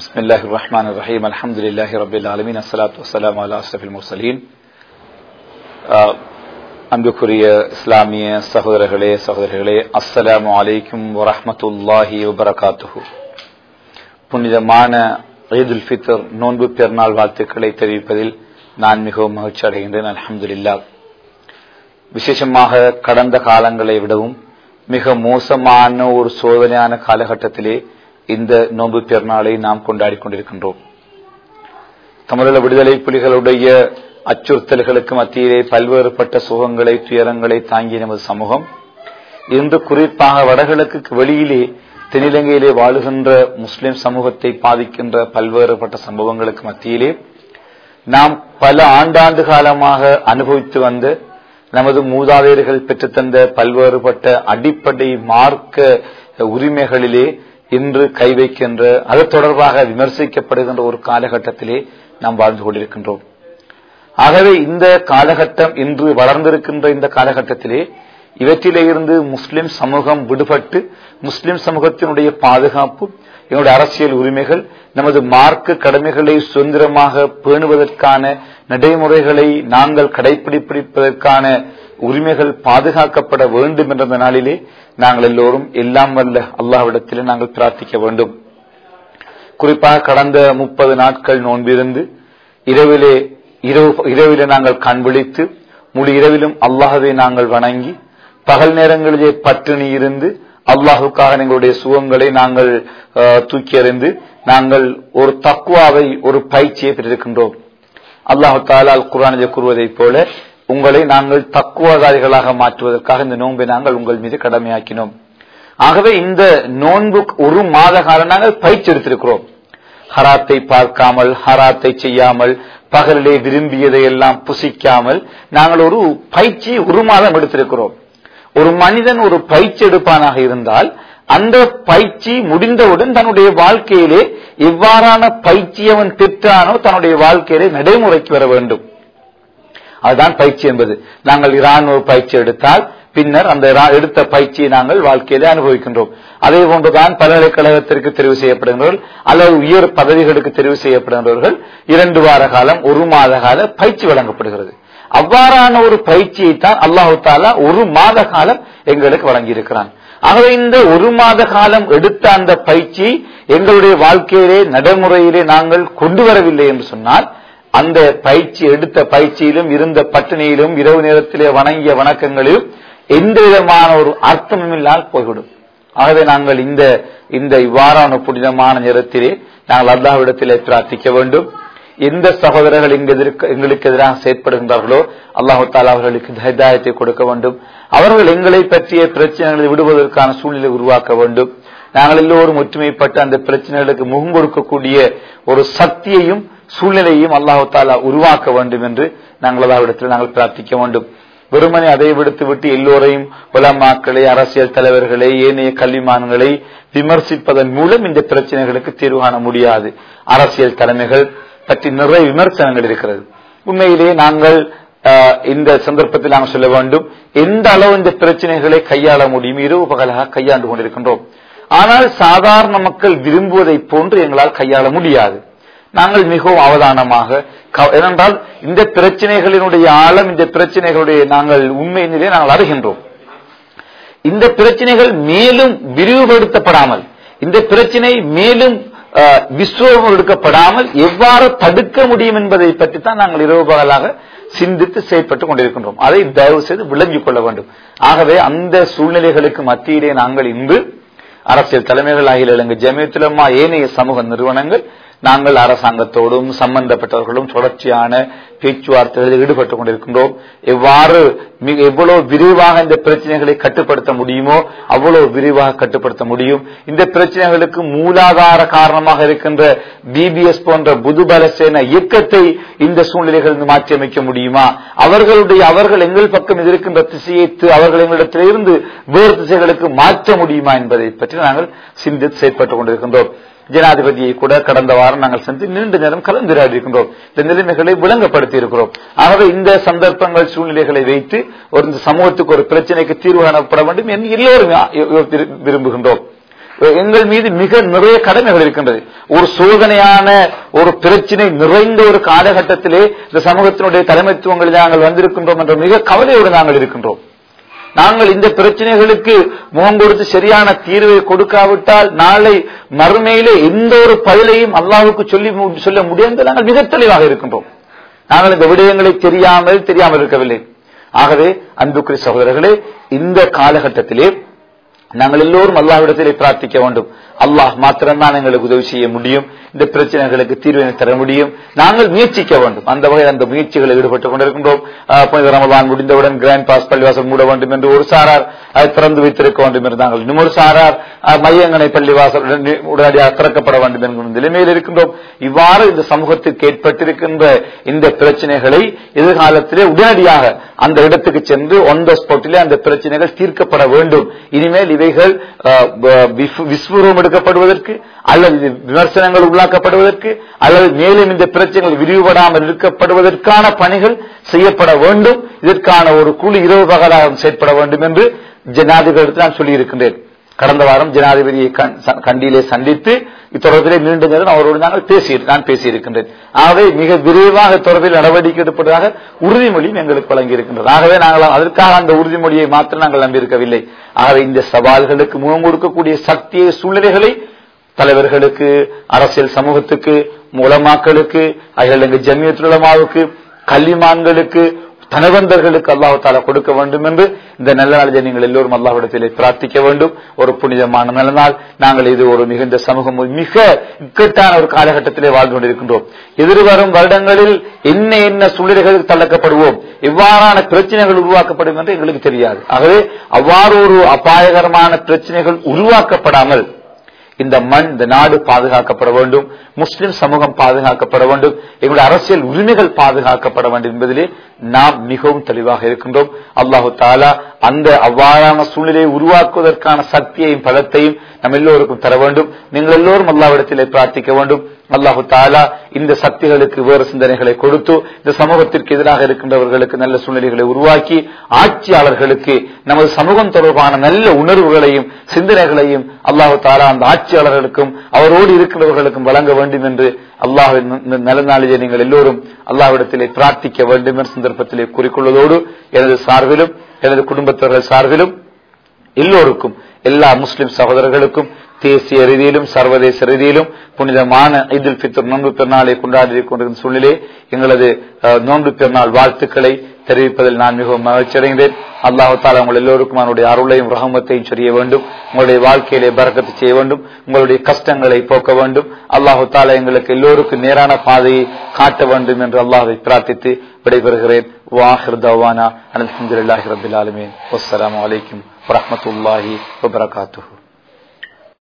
بسم الله الرحمن الرحيم الحمد لله رب العالمين الصلاة والسلام على أشرف المرسلين ஆஹ், அன்புக்குரிய இஸ்லாமிய சகோதரர்களே சகோதரிகளே அஸ்ஸலாமு அலைக்கும் வரஹ்மத்துல்லாஹி வபரகாத்துஹு புனிதமான ஈதுல் ஃபித்ர் நோன்பு பெருநாள் வாழ்த்துக்களை தெரிவிப்பதில் நான் மிகவும் மகிழ்ச்சி அடைகின்றேன் அல்ஹம்துலில்லா விசேஷமாக கடந்த காலங்களை விடவும் மிக மோசமான ஒரு சோதனையான காலகட்டத்திலே இந்த நோன்பு பெருநாளை நாம் கொண்டாடி கொண்டிருக்கின்றோம் தமிழக விடுதலை புலிகளுடைய அச்சுறுத்தல்களுக்கு மத்தியிலே பல்வேறுபட்ட சுகங்களை துயரங்களை தாங்கிய நமது சமூகம் இன்று குறிப்பாக வடகிழக்கு வெளியிலே தென்னிலங்கையிலே வாழுகின்ற முஸ்லிம் சமூகத்தை பாதிக்கின்ற பல்வேறுபட்ட சம்பவங்களுக்கு மத்தியிலே நாம் பல ஆண்டாண்டு காலமாக அனுபவித்து வந்த நமது மூதாதையர்கள் பெற்றுத்தந்த பல்வேறுபட்ட அடிப்படை மார்க்க உரிமைகளிலே இன்று கை வைக்கின்ற அது தொடர்பாக விமர்சிக்கப்படுகின்ற ஒரு காலகட்டத்திலே நாம் வாழ்ந்து கொண்டிருக்கின்றோம் ஆகவே இந்த காலகட்டம் இன்று வளர்ந்திருக்கின்ற இந்த காலகட்டத்திலே இவற்றிலே இருந்து முஸ்லிம் சமூகம் விடுபட்டு முஸ்லிம் சமூகத்தினுடைய பாதுகாப்பு என்னுடைய அரசியல் உரிமைகள் நமது மார்க்க கடமைகளை சுதந்திரமாக பேணுவதற்கான நடைமுறைகளை நாங்கள் கடைபிடிப்பதற்கான உரிமைகள் பாதுகாக்கப்பட வேண்டும் என்ற நாளிலே நாங்கள் எல்லோரும் எல்லாம் வல்ல அல்லாஹ்விடத்திலே நாங்கள் பிரார்த்திக்க வேண்டும் குறிப்பாக கடந்த முப்பது நாட்கள் நோன்பிருந்து இரவிலே இரவு இரவிலே நாங்கள் கண் விழித்து முழு இரவிலும் அல்லாஹவை நாங்கள் வணங்கி பகல் நேரங்களிலே பட்டினி இருந்து அல்லாஹுக்காக எங்களுடைய சுகங்களை நாங்கள் அஹ், தூக்கி எறிந்து நாங்கள் ஒரு தக்குவாவை ஒரு பயிற்சியை பெற்றிருக்கின்றோம் அல்லாஹு தாலா அல் குர்ஆனிலே கூறுவதைப் போல உங்களை நாங்கள் தக்குவதாரிகளாக மாற்றுவதற்காக இந்த நோன்பை நாங்கள் உங்கள் மீது கடமையாக்கினோம் ஆகவே இந்த நோன்பு ஒரு மாத காலம் நாங்கள் பயிற்சி எடுத்திருக்கிறோம் ஹராத்தை பார்க்காமல் ஹராத்தை செய்யாமல் பகலிலே விரும்பியதை எல்லாம் புசிக்காமல் நாங்கள் ஒரு பயிற்சி ஒரு மாதம் எடுத்திருக்கிறோம் ஒரு மனிதன் ஒரு பயிற்சி எடுப்பானாக இருந்தால் அந்த பயிற்சி முடிந்தவுடன் தன்னுடைய வாழ்க்கையிலே எவ்வாறான பயிற்சி அவன் பெற்றானோ தன்னுடைய வாழ்க்கையிலே நடைமுறைக்கு வர வேண்டும் அதுதான் பயிற்சி என்பது நாங்கள் இராணுவ பயிற்சி எடுத்தால் பின்னர் அந்த இரா- எடுத்த பயிற்சியை நாங்கள் வாழ்க்கையிலே அனுபவிக்கின்றோம் அதே போன்றுதான் பல்கலைக்கழகத்திற்கு தெரிவு செய்யப்படுகின்றவர்கள் அல்லது உயர் பதவிகளுக்கு தெரிவு செய்யப்படுகின்றவர்கள் இரண்டு வார காலம் ஒரு மாத கால பயிற்சி வழங்கப்படுகிறது அவ்வாறான ஒரு பயிற்சியை தான் அல்லாஹு தாலா ஒரு மாத காலம் எங்களுக்கு வழங்கியிருக்கிறான் ஆகவே இந்த ஒரு மாத காலம் எடுத்த அந்த பயிற்சி எங்களுடைய வாழ்க்கையிலே நடைமுறையிலே நாங்கள் கொண்டு வரவில்லை என்று சொன்னால் அந்த பயிற்சி எடுத்த பயிற்சியிலும் இருந்த பட்டினியிலும் இரவு நேரத்திலே வணங்கிய வணக்கங்களிலும் எந்த விதமான ஒரு அர்த்தமும் இல்லாமல் போய்விடும் ஆகவே நாங்கள் இந்த இந்த இவ்வாறான புனிதமான நேரத்திலே நாங்கள் அல்லாஹ்விடத்திலே பிரார்த்திக்க வேண்டும் எந்த சகோதரர்கள் இங்கு எதிர்க்க- எங்களுக்கு எதிராக செயற்படுகின்றார்களோ அல்லாஹு தாலா அவர்களுக்கு ஹிதாயத்தை கொடுக்க வேண்டும் அவர்கள் எங்களை பற்றிய பிரச்சனைகளை விடுவதற்கான சூழ்நிலை உருவாக்க வேண்டும் நாங்கள் எல்லோரும் ஒற்றுமைப்பட்டு அந்த பிரச்சனைகளுக்கு முகம் கொடுக்கக்கூடிய ஒரு சக்தியையும் சூழ்நிலையையும் அல்லாஹு தாலா உருவாக்க வேண்டும் என்று நாங்கள் அல்லாஹ்விடத்தில் நாங்கள் பிரார்த்திக்க வேண்டும் வெறுமனே அதை விடுத்து விட்டு எல்லோரையும் உலமாக்களை அரசியல் தலைவர்களை ஏனைய கல்விமான்களை விமர்சிப்பதன் மூலம் இந்த பிரச்சனைகளுக்கு தீர்வு காண முடியாது அரசியல் தலைமைகள் பற்றி நிறைய விமர்சனங்கள் இருக்கிறது உண்மையிலேயே நாங்கள் ஆஹ், இந்த சந்தர்ப்பத்தில் நாங்கள் சொல்ல வேண்டும் எந்த அளவு இந்த பிரச்சனைகளை கையாள முடியும் இரவு பகலாக கையாண்டு கொண்டிருக்கின்றோம் ஆனால் சாதாரண மக்கள் விரும்புவதை போன்று எங்களால் கையாள முடியாது நாங்கள் மிகவும் அவதானமாக க- ஏனென்றால் இந்த பிரச்சனைகளினுடைய ஆழம் இந்த பிரச்சனைகளுடைய நாங்கள் உண்மை நிலையை நாங்கள் அறிகின்றோம் இந்த பிரச்சனைகள் மேலும் விரிவுபடுத்தப்படாமல் இந்த பிரச்சனை மேலும் அஹ், விஸ்வரூபம் எடுக்கப்படாமல் எவ்வாறு தடுக்க முடியும் என்பதை பற்றி தான் நாங்கள் இரவு பகலாக சிந்தித்து செயற்பட்டுக் கொண்டிருக்கின்றோம் அதை தயவு செய்து விளங்கிக் கொள்ள வேண்டும் ஆகவே அந்த சூழ்நிலைகளுக்கு மத்தியிலே நாங்கள் இன்று அரசியல் தலைமைகள் ஆகிய இலங்கை ஜமியத்துலமா ஏனைய சமூக நிறுவனங்கள் நாங்கள் அரசாங்கத்தோடும் சம்பந்தப்பட்டவர்களும் தொடர்ச்சியான பேச்சுவார்த்தைகளில் ஈடுபட்டுக் கொண்டிருக்கின்றோம் எவ்வாறு மிக எவ்வளவு விரிவாக இந்த பிரச்சனைகளை கட்டுப்படுத்த முடியுமோ அவ்வளவு விரிவாக கட்டுப்படுத்த முடியும் இந்த பிரச்சனைகளுக்கு மூலாதார காரணமாக இருக்கின்ற பிபிஎஸ் போன்ற புதுபலசேன இயக்கத்தை இந்த சூழ்நிலைகளில் மாற்றியமைக்க முடியுமா அவர்களுடைய அவர்கள் எங்கள் பக்கம் இருக்கின்ற திசையை தி- அவர்கள் எங்களிடத்திலிருந்து வேறு திசைகளுக்கு மாற்ற முடியுமா என்பதை பற்றி நாங்கள் சிந்தித்து செயற்பட்டுக் கொண்டிருக்கின்றோம் ஜனாதிபதியை கூட கடந்த வாரம் நாங்கள் சென்று நீண்ட நேரம் கலந்துரையாடி இருக்கின்றோம் இந்த நிலைமைகளை விளங்கப்படுத்தி இருக்கிறோம் ஆகவே இந்த சந்தர்ப்பங்கள் சூழ்நிலைகளை வைத்து ஒரு இந்த சமூகத்துக்கு ஒரு பிரச்சனைக்கு தீர்வு காணப்பட வேண்டும் என்று எல்லோரும் விரும்புகின்றோம் எங்கள் மீது மிக நிறைய கடமைகள் இருக்கின்றது ஒரு சோதனையான ஒரு பிரச்சனை நிறைந்த ஒரு காலகட்டத்திலே இந்த சமூகத்தினுடைய தலைமைத்துவங்களில் நாங்கள் வந்திருக்கின்றோம் என்ற மிக கவலையோடு நாங்கள் இருக்கின்றோம் நாங்கள் இந்த பிரச்சனைகளுக்கு முகம் கொடுத்து சரியான தீர்வை கொடுக்காவிட்டால் நாளை மறுமையிலே எந்த ஒரு பதிலையும் அல்லாஹுக்கு சொல்லி மு- சொல்ல முடியாது நாங்கள் மிக தெளிவாக இருக்கின்றோம் நாங்கள் இந்த விடயங்களை தெரியாமல் தெரியாமல் இருக்கவில்லை ஆகவே அன்புக்குரிய சகோதரர்களே இந்த காலகட்டத்திலே நாங்கள் எல்லோரும் அல்லாஹ்விடத்திலே பிரார்த்திக்க வேண்டும் அல்லாஹ் மாத்திரம்தான் எங்களுக்கு உதவி செய்ய முடியும் இந்த பிரச்சனைகளுக்கு தீர்வினை தர முடியும் நாங்கள் முயற்சிக்க வேண்டும் அந்த வகையில் அந்த முயற்சிகளில் ஈடுபட்டுக் கொண்டிருக்கின்றோம் ஆஹ் புனித ரமலான் முடிந்தவுடன் கிராண்ட் பாஸ் பள்ளிவாசல் மூட வேண்டும் என்று ஒரு சாரார் அதை திறந்து வைத்திருக்க வேண்டும் என்று நாங்கள் இன்னொரு சாரார் ஆஹ் மையங்கனை பள்ளிவாசல் உடனே- உடனடியாக திறக்கப்பட வேண்டும் என்கிற நிலைமையில் இருக்கின்றோம் இவ்வாறு இந்த சமூகத்துக்கு ஏற்பட்டிருக்கின்ற இந்த பிரச்சனைகளை எதிர்காலத்திலே உடனடியாக அந்த இடத்துக்கு சென்று ஒன் த ஸ்பாட்டிலே அந்த பிரச்சனைகள் தீர்க்கப்பட வேண்டும் இனிமேல் இவைகள் ஆஹ், வ- விஸ்வ- விஸ்வரூபம் எடுக்கப்படுவதற்கு அல்லது இது விமர்சனங்கள் உள்ளாக்கப்படுவதற்கு அல்லது மேலும் இந்த பிரச்சனைகள் விரிவுபடாமல் இருக்கப்படுவதற்கான பணிகள் செய்யப்பட வேண்டும் இதற்கான ஒரு குழு இரவு பகலாக செயற்பட வேண்டும் என்று ஜனாதிபதி நான் சொல்லியிருக்கின்றேன் கடந்த வாரம் ஜனாதிபதியை கண்- ச- கண்டியிலே சந்தித்து இத்தொடர்பிலே மீண்டும் நேரம் அவரோடு நாங்கள் பேசி நான் பேசியிருக்கின்றேன் ஆகவே மிக விரைவாக தொடர்பில் நடவடிக்கை எடுப்பதாக உறுதிமொழியும் எங்களுக்கு வழங்கியிருக்கின்றது ஆகவே நாங்கள் அதற்காக அந்த உறுதிமொழியை மாத்திரம் நாங்கள் நம்பியிருக்கவில்லை ஆகவே இந்த சவால்களுக்கு முகம் கொடுக்கக்கூடிய சக்தியை சூழ்நிலைகளை தலைவர்களுக்கு அரசியல் சமூகத்துக்கு மூலமாக்களுக்கு அகிலங்கு ஜமியத்துல் உலமாவுக்கு கல்விமான்களுக்கு தனவந்தர்களுக்கு அல்லாஹ் தாலா கொடுக்க வேண்டும் என்று இந்த நல்ல நாளிலே நீங்கள் எல்லோரும் அல்லாஹ்விடத்திலே பிரார்த்திக்க வேண்டும் ஒரு புனிதமான நல்ல நாள் நாங்கள் இது ஒரு மிகுந்த சமூகம் ஒரு மிக இக்கட்டான ஒரு காலகட்டத்திலே வாழ்ந்து கொண்டிருக்கின்றோம் எதிர்வரும் வருடங்களில் என்ன என்ன சூழ்நிலைகளுக்கு தள்ளக்கப்படுவோம் எவ்வாறான பிரச்சனைகள் உருவாக்கப்படும் என்று எங்களுக்கு தெரியாது ஆகவே அவ்வாறு ஒரு அபாயகரமான பிரச்சனைகள் உருவாக்கப்படாமல் இந்த மண் இந்த நாடு பாதுகாக்கப்பட வேண்டும் முஸ்லிம் சமூகம் பாதுகாக்கப்பட வேண்டும் எங்களுடைய அரசியல் உரிமைகள் பாதுகாக்கப்பட வேண்டும் என்பதிலே நாம் மிகவும் தெளிவாக இருக்கின்றோம் அல்லாஹு தாலா அந்த அவ்வாறான சூழ்நிலையை உருவாக்குவதற்கான சக்தியையும் பலத்தையும் நம் எல்லோருக்கும் தர வேண்டும் நீங்கள் எல்லோரும் அல்லாவிடத்திலே பிரார்த்திக்க வேண்டும் அல்லாஹு தாலா இந்த சக்திகளுக்கு வேறு சிந்தனைகளை கொடுத்து இந்த சமூகத்திற்கு எதிராக இருக்கின்றவர்களுக்கு நல்ல சூழ்நிலைகளை உருவாக்கி ஆட்சியாளர்களுக்கு நமது சமூகம் தொடர்பான நல்ல உணர்வுகளையும் சிந்தனைகளையும் அல்லாஹு தாலா அந்த ஆட்சியாளர்களுக்கும் அவரோடு இருக்கின்றவர்களுக்கும் வழங்க வேண்டும் என்று அல்லாஹின் நல்ல நாளிலே நீங்கள் எல்லோரும் அல்லாஹ்விடத்திலே பிரார்த்திக்க வேண்டும் என்ற சந்தர்ப்பத்திலே கூறிக்கொள்வதோடு எனது சார்பிலும் எனது குடும்பத்தவர்கள் சார்பிலும் எல்லோருக்கும் எல்லா முஸ்லிம் சகோதரர்களுக்கும் தேசிய ரீதியிலும் சர்வதேச ரீதியிலும் புனிதமான இதில் பித்தர் நோன்பு பெருநாளை கொண்டாடி கொண்டிருக்கும் சூழ்நிலை எங்களது அஹ், நோன்பு பெருநாள் வாழ்த்துக்களை தெரிவிப்பதில் நான் மிகவும் மகிழ்ச்சி அடைகிறேன் அல்லாஹு தாலா உங்கள் எல்லோருக்கும் அவனுடைய அருளையும் ரஹமத்தையும் சொரிய வேண்டும் உங்களுடைய வாழ்க்கையிலே பறக்கத்து செய்ய வேண்டும் உங்களுடைய கஷ்டங்களை போக்க வேண்டும் அல்லாஹு தாலா எங்களுக்கு எல்லோருக்கும் நேரான பாதையை காட்ட வேண்டும் என்று அல்லாஹை பிரார்த்தித்து விடைபெறுகிறேன் வாஹிர் தவானா அலமதுல்லாஹி ரபில் ஆலமீன் அஸ்ஸலாமு அலைக்கும் வரஹ்மத்துல்லாஹி வபரகாத்துஹு